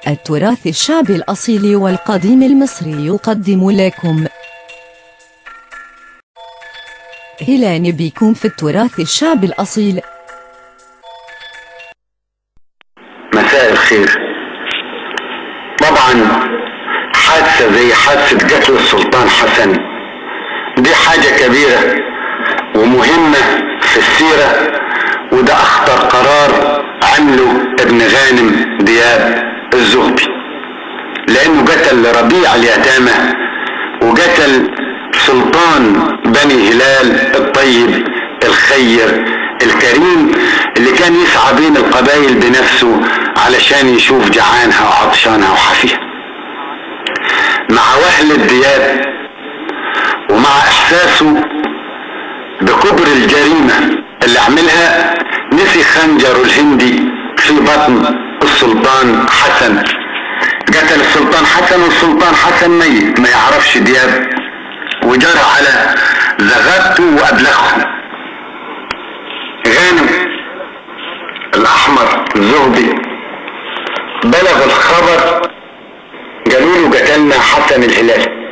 التراث الشعبي الأصيل والقديم المصري يقدم لكم هلان بكم في التراث الشعبي الأصيل مساء الخير طبعا حادثة زي حادثة قتل السلطان حسن دي حاجة كبيرة ومهمة في السيرة وده أخطر قرار عمله ابن غانم دياب الزغبي لأنه قتل ربيع اليتامى وقتل سلطان بني هلال الطيب الخير الكريم اللي كان يسعى بين القبائل بنفسه علشان يشوف جعانها وعطشانها وحافيها مع وهل الدياب ومع احساسه بكبر الجريمة اللي عملها نسي خنجره الهندي في بطن السلطان حسن قتل السلطان حسن والسلطان حسن ميت ما يعرفش دياب وجرى على زغبته وأبلغه غانم الأحمر الزهبي بلغ الخبر قالوا له قتلنا حسن الهلالي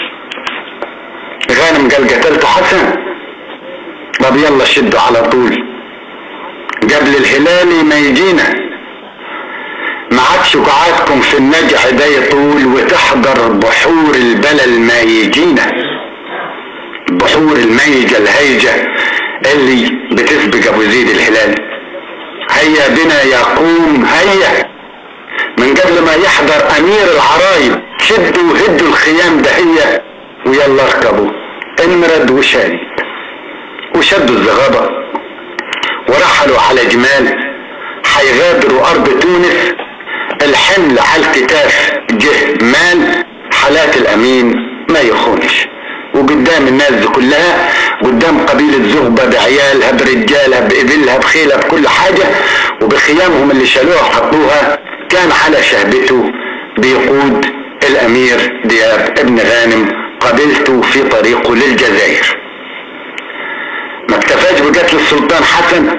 غانم قال قتلت حسن طب يلا شدوا على طول قبل الهلالي ما يجينا ما عادش قعدكم في النجع ده يطول وتحضر بحور البلل ما يجينا بحور الميجة الهيجة اللي بتسبق ابو زيد الهلالي هيا بنا يقوم هيا من قبل ما يحضر امير العرايب شدوا وهدوا الخيام دهية ويلا اركبوا انمرد وشاري وشدوا الزغابة ورحلوا على جمال حيغادروا ارض تونس الحمل على الكتاف جه مال حالات الامين ما يخونش وقدام الناس دي كلها قدام قبيلة زغبة بعيالها برجالها بإبلها بخيلها بكل حاجة وبخيامهم اللي شالوها وحطوها كان على شهبته بيقود الأمير دياب ابن غانم قبيلته في طريقه للجزائر ما اكتفاش بقتل السلطان حسن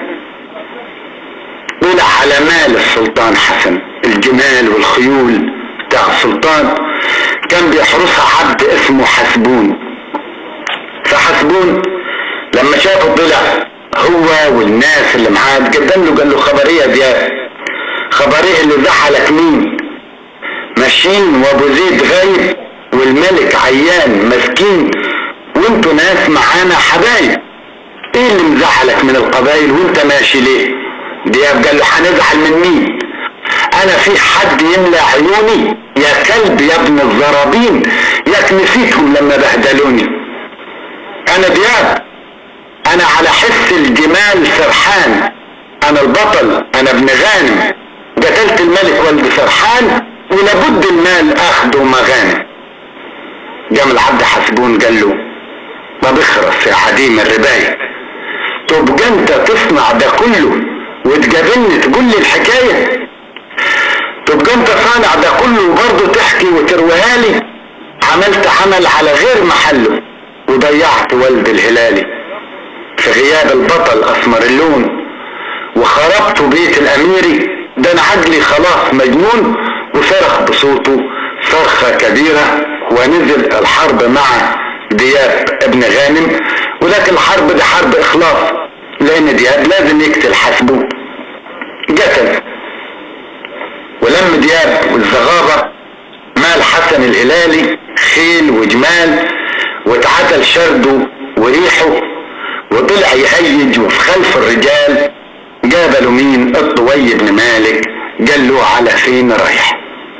طلع على مال السلطان حسن الجمال والخيول بتاع السلطان كان بيحرسها عبد اسمه حسبون فحسبون لما شافه طلع هو والناس اللي معاه قدم له قال له خبريه دياب خبريه اللي زحلك مين ماشيين وابو زيد غايب والملك عيان مسكين وانتوا ناس معانا حبايب ايه اللي مزعلك من القبائل وانت ماشي ليه دياب قال له هنزعل من مين انا في حد يملى عيوني يا كلب يا ابن الزرابين ياك نسيتهم لما بهدلوني انا دياب انا على حس الجمال سرحان انا البطل انا ابن غانم قتلت الملك والد سرحان ولابد المال اخده مغانم قام العبد حسبون قال له ما بخرس يا حديم الرباية تبقى انت تصنع ده كله وتقابلني تقول لي الحكاية تبقى انت صانع ده كله وبرضه تحكي وترويها لي عملت عمل على غير محله وضيعت والد الهلالي في غياب البطل اسمر اللون وخربت بيت الاميري ده انا عقلي خلاص مجنون وصرخ بصوته صرخة كبيرة ونزل الحرب مع دياب ابن غانم ولكن الحرب دي حرب اخلاص لان دياب لازم يقتل حسبه قتل ولم دياب والزغابة مال حسن الهلالي خيل وجمال واتعدل شرده وريحه وطلع يهيج وفي خلف الرجال جابلوا مين الطوي بن مالك قال له على فين رايح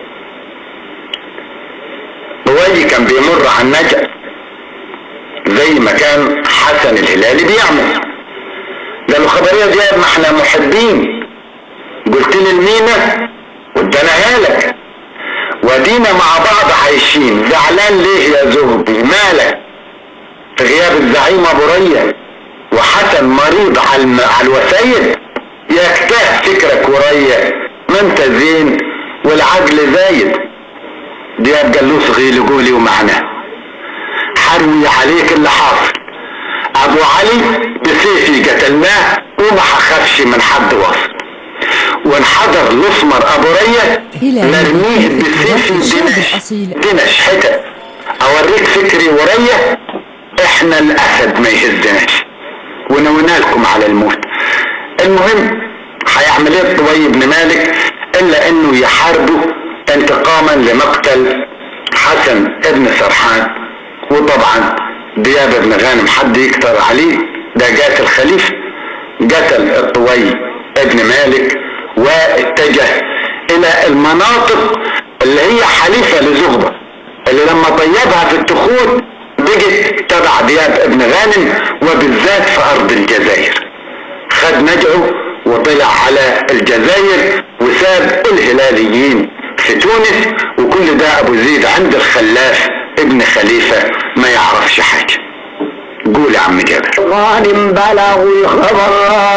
طوي كان بيمر على النجا زي ما كان حسن الهلالي بيعمل قال له خبريه دياب ما احنا محبين قلت لي المينا واداناها لك ودينا مع بعض عايشين زعلان ليه يا زهبي مالك في غياب الزعيم ابو ريا وحسن مريض على, الم... على الوسايد يكتاه فكرك وريا ما انت زين والعجل زايد دياب قال له صغي لقولي ومعناه حروي عليك اللي حاصل ابو علي بسيفي قتلناه وما حخافش من حد وصل وانحدر الاسمر ابو ريا إلى نرميه في بالسيف الشعب دمش الأصيل دمش حتت اوريك فكري وريا احنا الاسد ما يهزناش ونوينا لكم على الموت المهم هيعمل ايه الطوي بن مالك الا انه يحاربه انتقاما لمقتل حسن ابن سرحان وطبعا دياب بن غانم حد يكتر عليه ده قاتل خليفه قتل الطوي ابن مالك واتجه الى المناطق اللي هي حليفه لزغبه اللي لما طيبها في التخوت بقت تبع دياب ابن غانم وبالذات في ارض الجزائر خد نجعه وطلع على الجزائر وساب الهلاليين في تونس وكل ده ابو زيد عند الخلاف ابن خليفه ما يعرفش حاجه قول يا عم جابر غانم بلغوا الخبر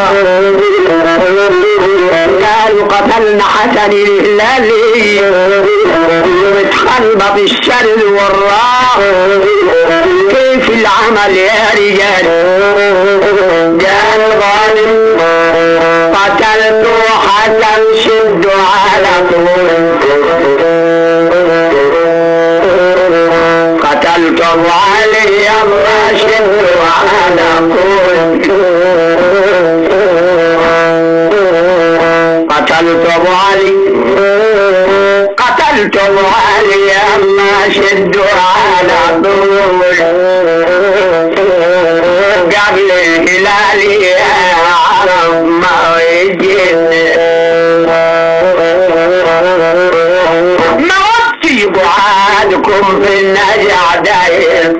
قالوا قتلنا حسن الهلالي وتخلط الشر والراء كيف العمل يا رجال قال غانم قتلت حسن شد على طول قتلت ابو علي الراشد على طول قتلت ابو علي قتلت ابو علي الراشد على طول قبل الهلال يا عرب ما يجيني موتي بعادكم في النجع داير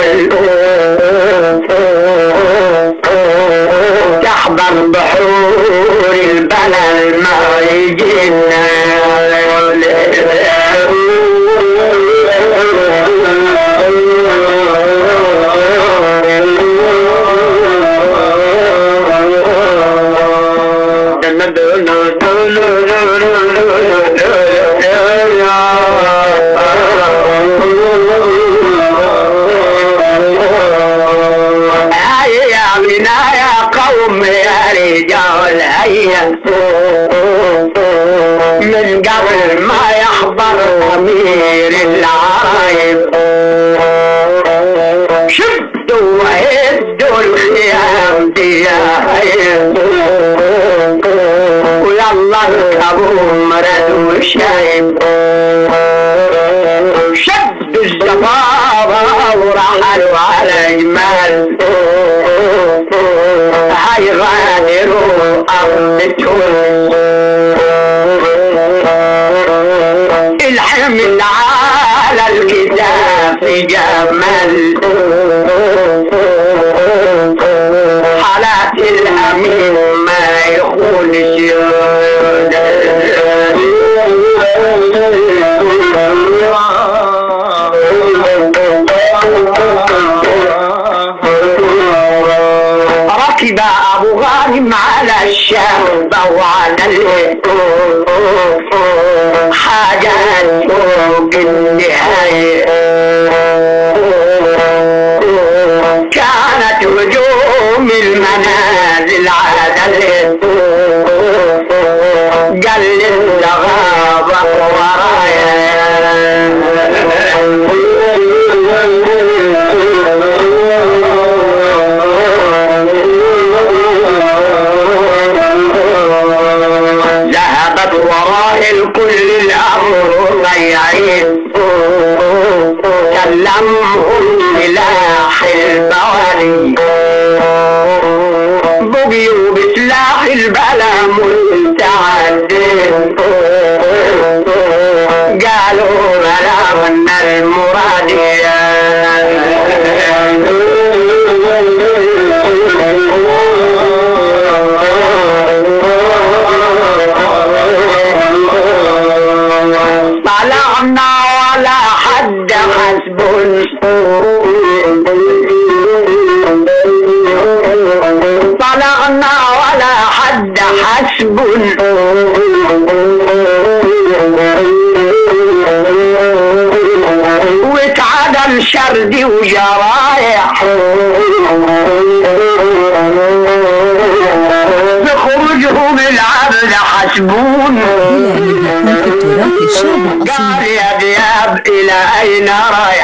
تحضر بحور البلد ما يجينا هيا بنا يا قوم يا رجال هيا من قبل ما يحضر امير العرايب شدوا وهدوا الخيام دي يا هيا ويلا اركبوا مرد وشايب شدوا الزبابة ورحلوا على جمال هيغادروا أرض تونس الحمل على الكتاف جمل حالات الأمين ما يخونش ركب أبو غانم على الشام وعلى حاجات فوق النهاية كانت هجوم المنازل عدل قال الزغابة ورايا ذهبت وراء الكل الأمر ضيعين كلمهم سلاح البوالي بقيوا بسلاح البلا مستعدين قالوا بلا من المراد طلعنا ولا حد حسبنا طلعنا ولا حد حسب واتعدل شردي وجرايح بخروجهم العبد حسبون هلال يكون في التراث الشاب قال الأصيل يا دياب الى اين رايح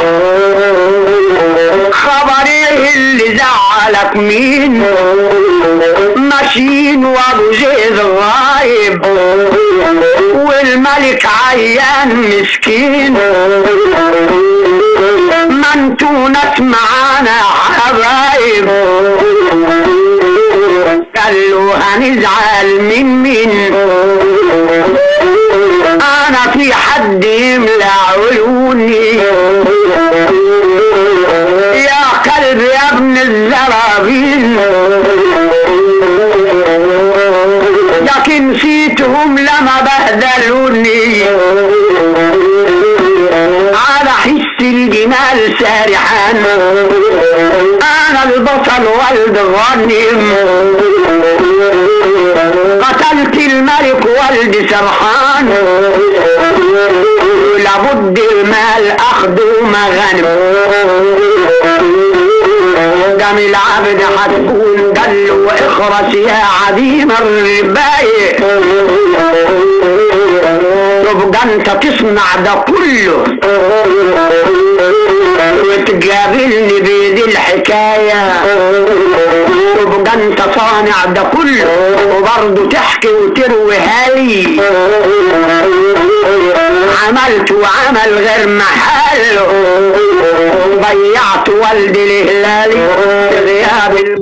خبري اللي زعلك مين ماشيين وابو زيد غايب والملك عيان مسكين ما انتوا ناس معانا حبايب قال له هنزعل من مين انا في حد يملى عيوني يا كلب يا ابن الزرابين لكن نسيتهم لما بهدلوني على حس الجمال سارحان انا البصل والد غنم قتلت الملك والد سرحان لابد المال اخذه مغانم قام العبد حتكون قال له اخرس يا عديم الرباية تبقى انت تصنع ده كله وتقابلني بيدي الحكاية تبقى انت صانع ده كله وبرضه تحكي وترويها لي عملت وعمل غير محله ضيعت والدي الهلالي في غياب الم...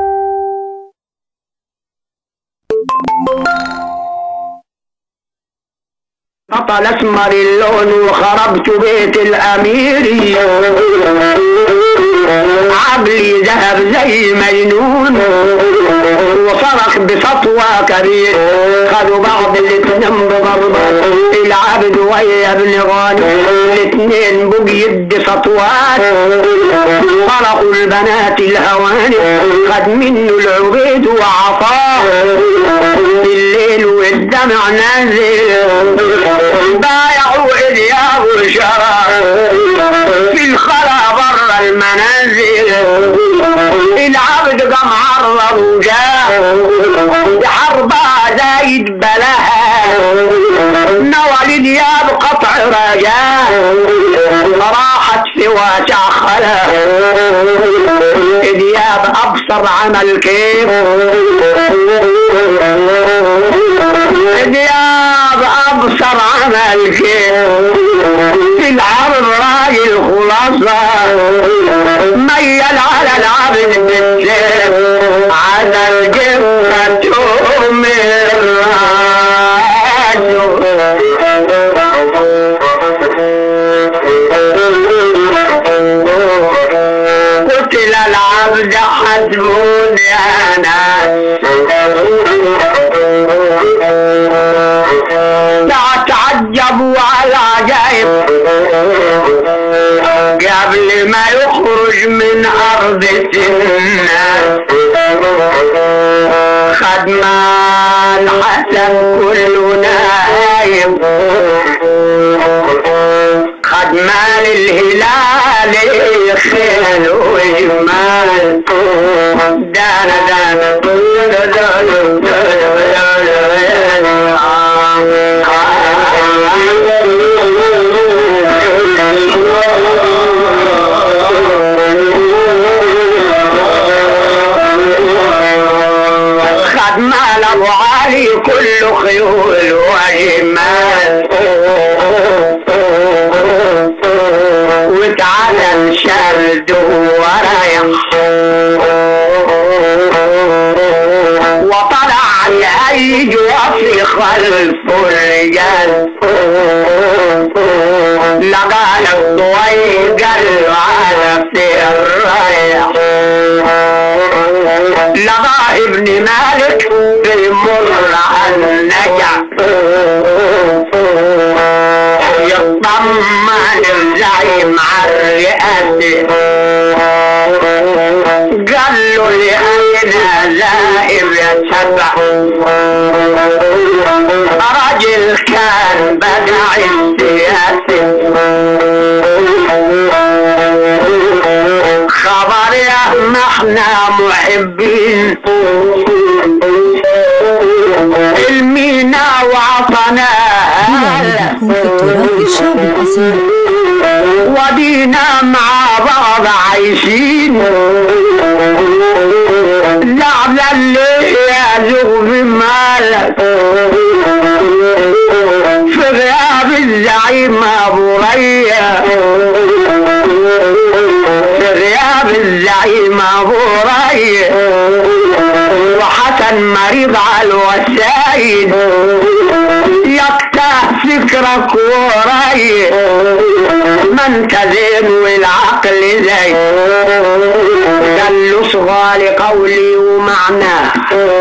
بطل اسمر اللون وخربت بيت الامير عقلي ذهب زي مجنون وصرخ بسطوة كبير خدوا بعض الاتنين بضربة العبد ويا ابن غانم الاتنين بقي يد سطوات طرقوا البنات الهواني خد منه العبيد وعطاه الليل والدمع نازل بايعوا اذياب الشرع في الخلا برا المنازل العبد قام عرض وجاه بحربة زايد بلاها نوى الدياب قطع رجاه راحت في واسع خلا دياب ابصر عمل كيف دياب ابصر عمل كيف في العرض راجل خلاصة ميل على العبد بالسيف على الجبهة من قتل العبد حسبوني انا تعجبوا على عجائب قبل ما يخرج من ارض سنة خد مال حسن كل نايم خد مال الهلال خيل وجمال دانا دانا خد مال ابو علي كله خيول وجمال وتعالى شرد ورايح وطلع الهيج وفي خلف الرجال لقى الضوي قال على في الرايح لقى ابن مالك بيمر على النجع يطمن الزعيم على الرئاسة قال له لأين زائر يا سبع رجل كان بدع السياسة خبر يا ما احنا محبين المينا وعطنا لكم في التراث الشعبي الأصيل ودينا مع بعض عايشين لعب اللي يعزق في مالك في غياب الزعيم ابو ريا في غياب الزعيم ابو ريا وحسن مريض على الوسايد يقطع فكرك وراي ما انت زين والعقل زي قال له صغى لقولي ومعناه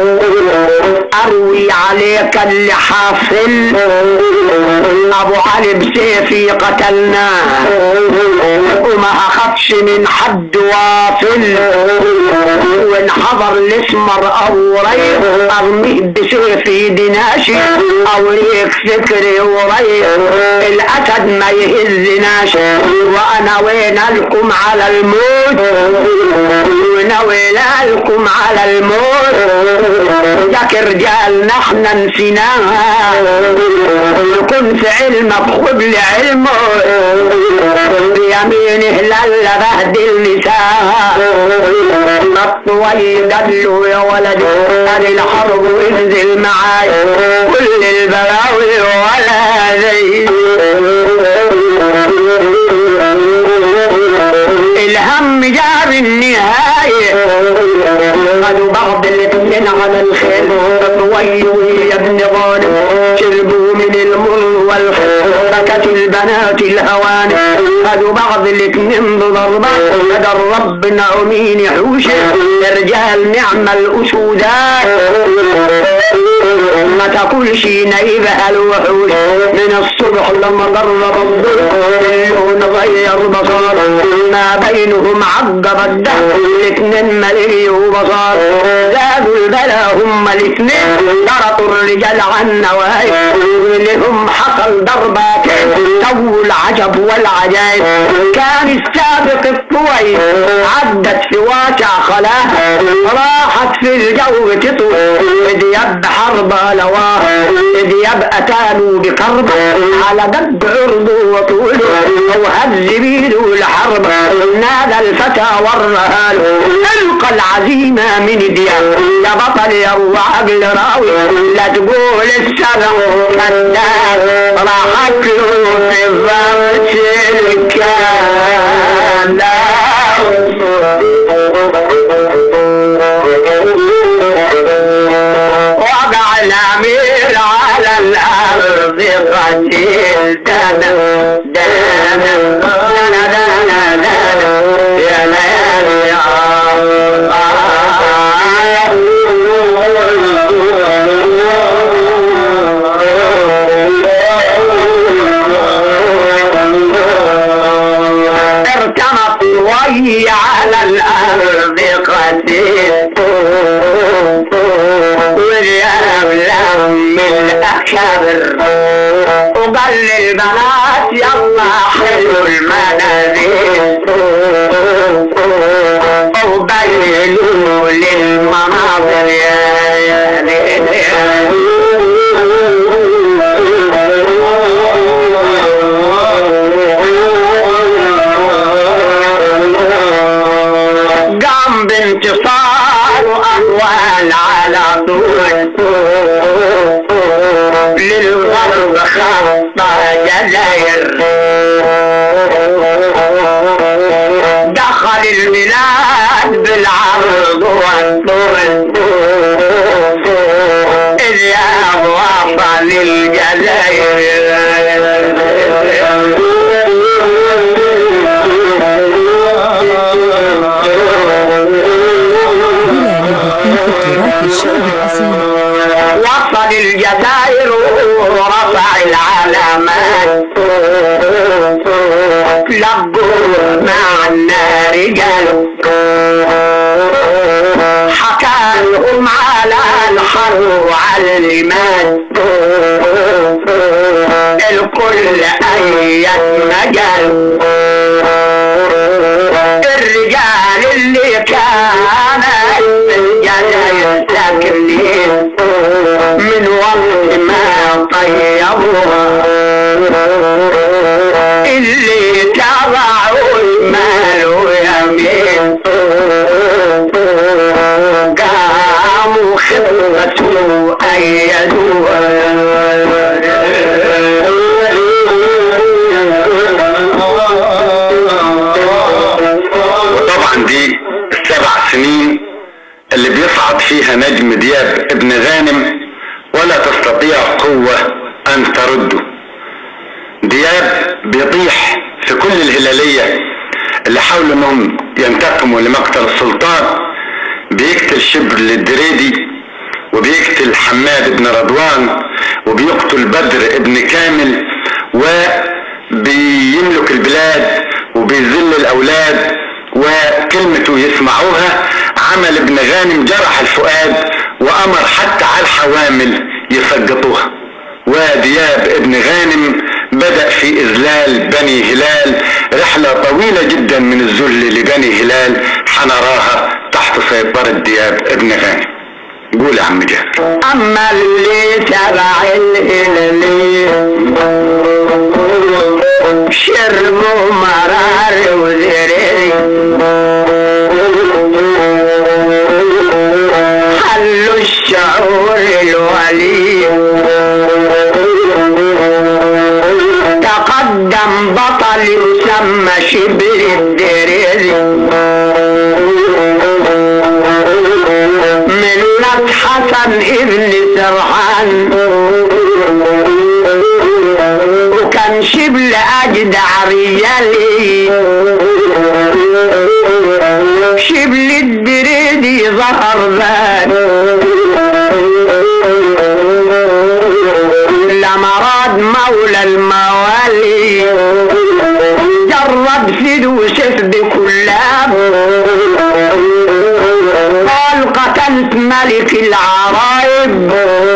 اروي عليك اللي حاصل ابو علي بسيفي قتلناه وما اخدش من حد واصل وانحضر الاسمر او ريح ارميه بسيفي دناشي اوريك فكري وريح الاسد ما يهزناش وانا وين لكم على الموت وناوي لكم على الموت ذاك رجال نحن نسيناها يكون في علمك خذ لعلمه بيمينه للا بهدل نساء الطويل قال يا ولدي هذه الحرب انزل معاي كل البلاوي ولا زي الهم جاب النهاية خدوا بعض الاثنين على الخيل طويل يا ابن غانم شربوا من المر والخيل بكت البنات الهوان خدوا بعض الاثنين بضربات قدر ربنا ومين يحوشه رجال نعم الاسودات ما تاكلش نايبها الوحوش من الصبح لما قرب الظهر اللون غير بصار ما بينهم عقب الدهر الاثنين ملي وبصار زادوا البلا هم الاثنين ضربوا الرجال عن نوايا لهم حصل ضربات تو العجب والعجائب كان السابق الطويل عدت في واقع خلاه راحت في الجو تطوي دياب حرب لواه دياب اتانوا بقرب على قد عرضه وطوله وهز بيده الحرب نادى الفتى ورها له القى العزيمه من دياب يا بطل يا ابو عقل راوي لا تقول السبع كذاب راحت له في ضبط الكلام وقع الامير على الارض قتيل دانا دانا دانا دانا دانا يا ليالي يا ارتمت وهي على الارض قتيل والأولى من الأكابر وقال للبنات يلا حلوا المنازل وبينوا للمناظر يا يا ليل قام بانتصار وأهوال على طول للغرب خطة جزائر دخل البلاد بالعرض والطول إذ وصل الجزائر وصل الجزائر ورفع العلامات لبوا مع النار رجال حكى لهم على الحر وعلى الإيمان الكل أية مجال الرجال اللي كان في الجزائر ساكنين من وقت ما طيبوها النجم دياب ابن غانم ولا تستطيع قوة أن ترده دياب بيطيح في كل الهلالية اللي حاولوا انهم ينتقموا لمقتل السلطان بيقتل شبر للدريدي وبيقتل حماد بن رضوان وبيقتل بدر ابن كامل وبيملك البلاد وبيذل الاولاد وكلمته يسمعوها عمل ابن غانم جرح الفؤاد وامر حتى على الحوامل يسقطوها ودياب ابن غانم بدأ في إذلال بني هلال رحلة طويلة جدا من الذل لبني هلال حنراها تحت سيطرة دياب ابن غانم قول يا عم جابر اما اللي تبع الهلالي شربوا مرار وزريري حلوا الشعور الولي تقدم بطل يسمى شبل الدريري ملة حسن ابن سرحان وكان شبل اجدع رجالي شبل الدريدي ظهر بان لما راد مولى الموالي جرد فلوسه بكلاب قال قتلت ملك العرايب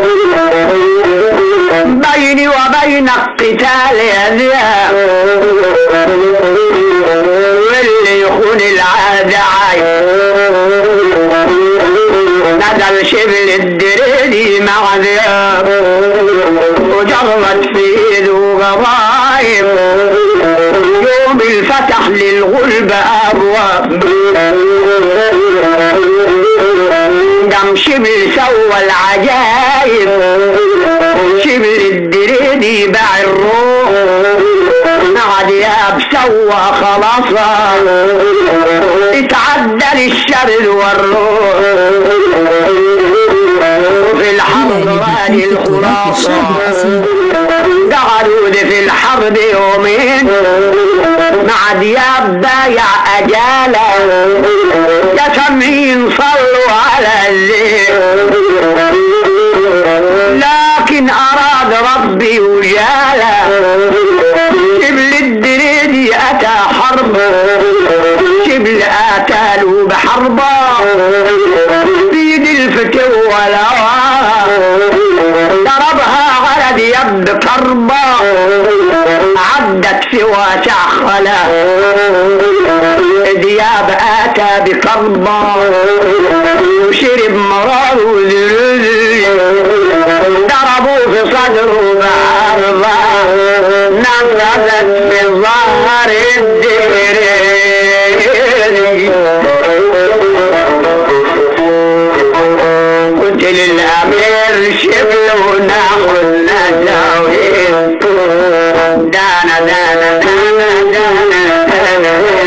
بيني وبين القتال يا واللي يخون العادة عايب نزل شبل الدريدي مع ذياب وجرت في ايده غرايب يوم الفتح للغلب ابواب قام شبل سوى العجايب شبل الدريدي باع الروح مع دياب سوى خلاصة اتعدى للشر والروح في الحرب وادي الخلاصة قعدوا في الحرب يومين مع دياب بايع أجاله يا سامعين صلوا على الليل لكن أراد ربي وجاله شبل الدريدي أتى حرب شبل آتاله بحربه بيد الفتو والهوى ضربها على دياب كربة عدت في واسع خلا دياب آتى بكربة وشرب مرار وذرذ ضربوا في صدره بعرضة نزلت في ظهر الدير قلت للأمير شبل وناخذ نجاوي دانا دانا دانا دانا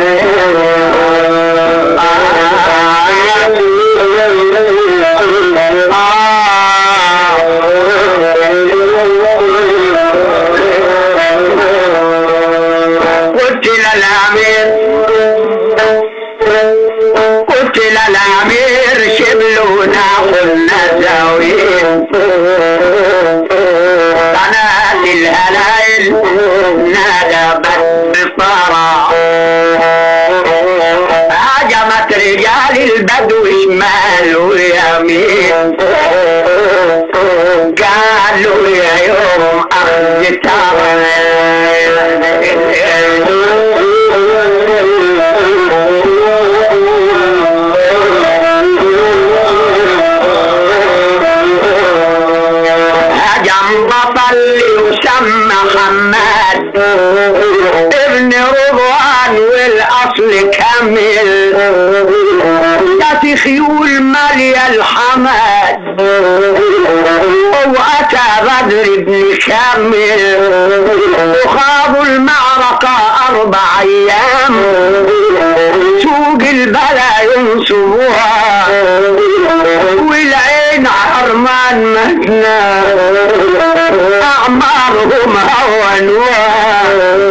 قلت للأمير قتل الامير شبل ناخذ نزاوين قناة الهلايل ندبت بطرى هاجمت رجال البدو شمال ويمين قالوا يا يوم اخذ هجم بطل يسمى حماد ابن رضوان والاصل كامل جت في خيول مالية الحمد وأتى بدر بن شامل وخاضوا المعركة أربع أيام سوق البلا ينصبوها والعين حرمان مهنا أعمارهم هونوها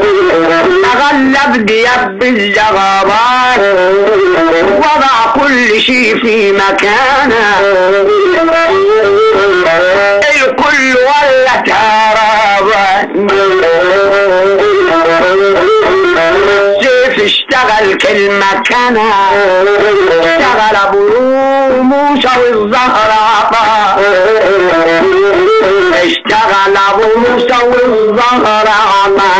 تغلب دياب الجغابات وضع كل شيء في مكانه الكل ولت هربا سيف اشتغل كل مكانه اشتغل ابو موسى والزهر عطا اشتغل ابو موسى والزهر عطا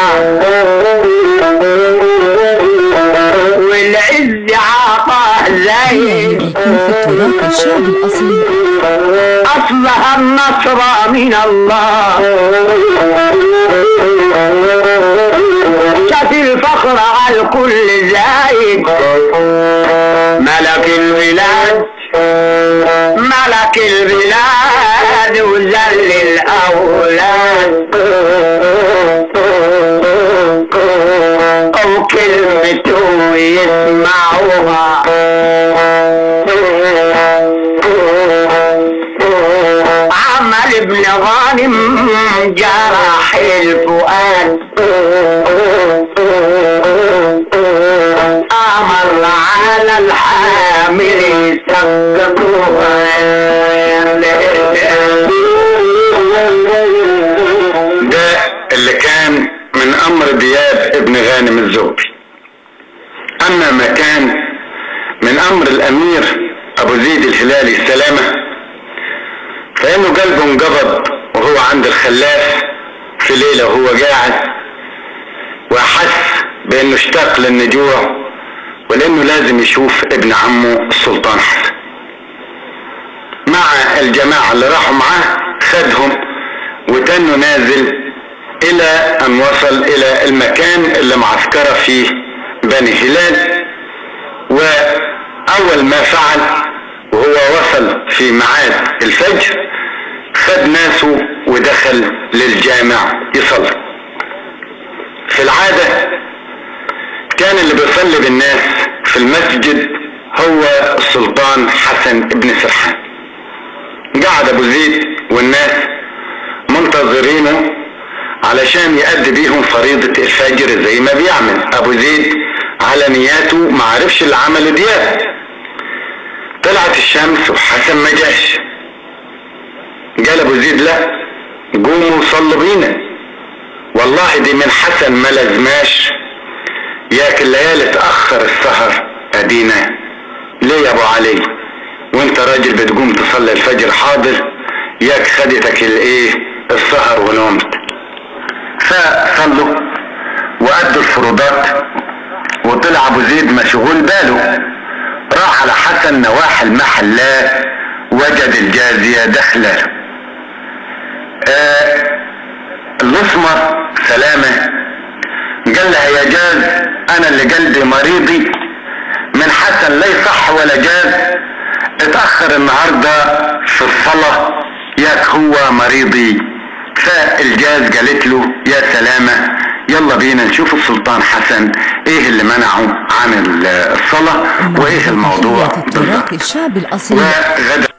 والعز عطاه زي يكون في التراث الشعب الأصيل أصلها النصر من الله شاف الفخر على الكل زايد ملك البلاد ملك البلاد وذل الأولاد أو كلمته يسمعوها عمل ابن غانم جرح الفؤاد أمر على الحامل سقطوها ده اللي كان من امر دياب ابن غانم الزهري اما ما كان من امر الامير ابو زيد الهلالي السلامه فانه قلبه انقبض وهو عند الخلاف في ليله وهو قاعد واحس بانه اشتاق للنجوع ولانه لازم يشوف ابن عمه السلطان حسن مع الجماعة اللي راحوا معاه خدهم وتنوا نازل الى ان وصل الى المكان اللي معسكرة فيه بني هلال واول ما فعل وهو وصل في ميعاد الفجر خد ناسه ودخل للجامع يصلي في العادة كان اللي بيصلي بالناس في المسجد هو السلطان حسن بن سرحان قعد ابو زيد والناس منتظرينه علشان يأدي بيهم فريضة الفجر زي ما بيعمل ابو زيد على نياته ما عرفش اللي عمله دياب طلعت الشمس وحسن ما جاش قال ابو زيد لا قوموا صلوا بينا والله دي من حسن ما لازماش ياك الليالي تأخر السهر ادينا ليه يا ابو علي وانت راجل بتقوم تصلي الفجر حاضر ياك خدتك الايه السهر ونومت فصلوا وادوا الفروضات وطلع ابو زيد مشغول باله راح على حسن نواحي المحلات وجد الجازية داخله آه الاسمر سلامة قال لها يا جاز انا اللي قلبي مريضي من حسن لا يصح ولا جاز اتأخر النهاردة في الصلاة ياك هو مريضي فالجاز قالت له يا سلامة يلا بينا نشوف السلطان حسن ايه اللي منعه عن الصلاة وايه الموضوع تحية التراث بالظبط الشعب الأصيل وغدا